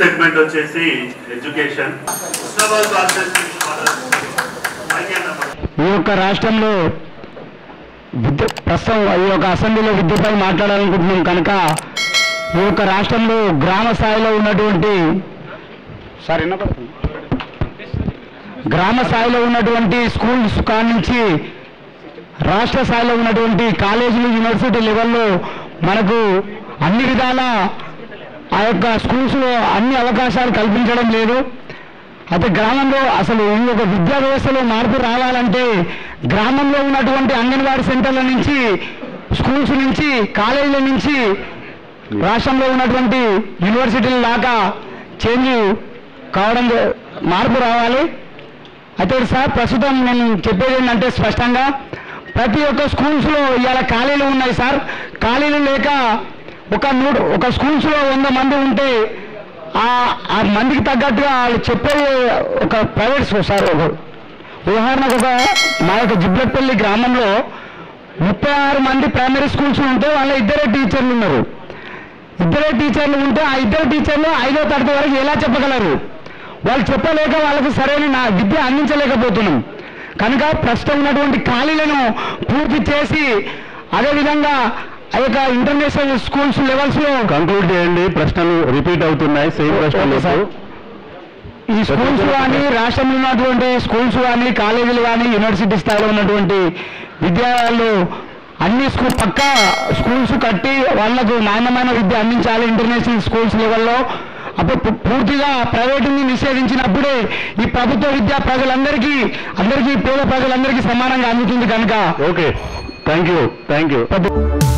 Segment వచ్చేసి education Husnabad constituency ఈ యొక్క రాష్ట్రంలో విద్య ప్రస్తుతం ఈ యొక్క అసెంబ్లీలో విద్యపై మాట్లాడాలనుకుంటున్నాం కనుక ఈ యొక్క రాష్ట్రంలో గ్రామ స్థాయిలో ఉన్నటువంటి సార్ వినపడుతుంది గ్రామ స్థాయిలో ఉన్నటువంటి స్కూల్స్ కానించి రాష్ట్ర స్థాయిలో ఉన్నటువంటి కాలేజీలు యూనివర్సిటీ లెవెల్లో మనకు అన్ని విధాల ఆ యొక్క స్కూల్స్లో అన్ని అవకాశాలు కల్పించడం లేదు అయితే గ్రామంలో అసలు ఈ యొక్క విద్యా వ్యవస్థలో మార్పు రావాలంటే గ్రామంలో ఉన్నటువంటి అంగన్వాడీ సెంటర్ల నుంచి స్కూల్స్ నుంచి కాలేజీల నుంచి రాష్ట్రంలో ఉన్నటువంటి యూనివర్సిటీల దాకా చేంజ్ కావడం జ- మార్పు రావాలి అయితే సార్ ప్రస్తుతం నేను చెప్పేది ఏంటంటే స్పష్టంగా ప్రతి ఒక్క స్కూల్స్లో ఇవాళ ఖాళీలు ఉన్నాయి సార్ ఖాళీలు లేక ఒక నూట ఒక స్కూల్స్లో వంద మంది ఉంటే ఆ ఆ మందికి తగ్గట్టుగా వాళ్ళు చెప్పే ఒక ప్రైవేట్ స్కూల్ సార్ ఒక ఉదాహరణకు ఒక మా యొక్క జిబ్లపల్లి గ్రామంలో ముప్పై ఆరు మంది ప్రైమరీ స్కూల్స్ ఉంటే వాళ్ళ ఇద్దరే టీచర్లు ఉన్నారు ఇద్దరే టీచర్లు ఉంటే ఆ ఇద్దరు టీచర్లు ఐదో తరగతి వరకు ఎలా చెప్పగలరు వాళ్ళు చెప్పలేక వాళ్ళకు సరైన నా విద్య అందించలేకపోతున్నాం కనుక ప్రస్తుతం ఉన్నటువంటి ఖాళీలను పూర్తి చేసి అదేవిధంగా ఆ యొక్క ఇంటర్నేషనల్ స్కూల్స్ లెవెల్స్లో కంక్లూడ్ చేయండి ప్రశ్నలు రిపీట్ అవుతున్నాయి సేమ్ ప్రశ్నలు సార్. ఈ స్కూల్స్ కానీ రాష్ట్రంలో ఉన్నటువంటి స్కూల్స్ కానీ కాలేజీలు కానీ యూనివర్సిటీ స్థాయిలో ఉన్నటువంటి విద్యాలయాల్లో అన్ని స్కూల్ పక్క స్కూల్స్ కట్టి వాళ్లకు నాణ్యమైన విద్య అందించాలి ఇంటర్నేషనల్ స్కూల్స్ లెవెల్లో అప్పుడు పు- పూర్తిగా ప్రైవేటుని నిషేధించినప్పుడే ఈ ప్రభుత్వ విద్య ప్రజలందరికీ అందరికీ పేద ప్రజలందరికీ సమానంగా అందుతుంది కనుక okay thank you thank you పెద్ద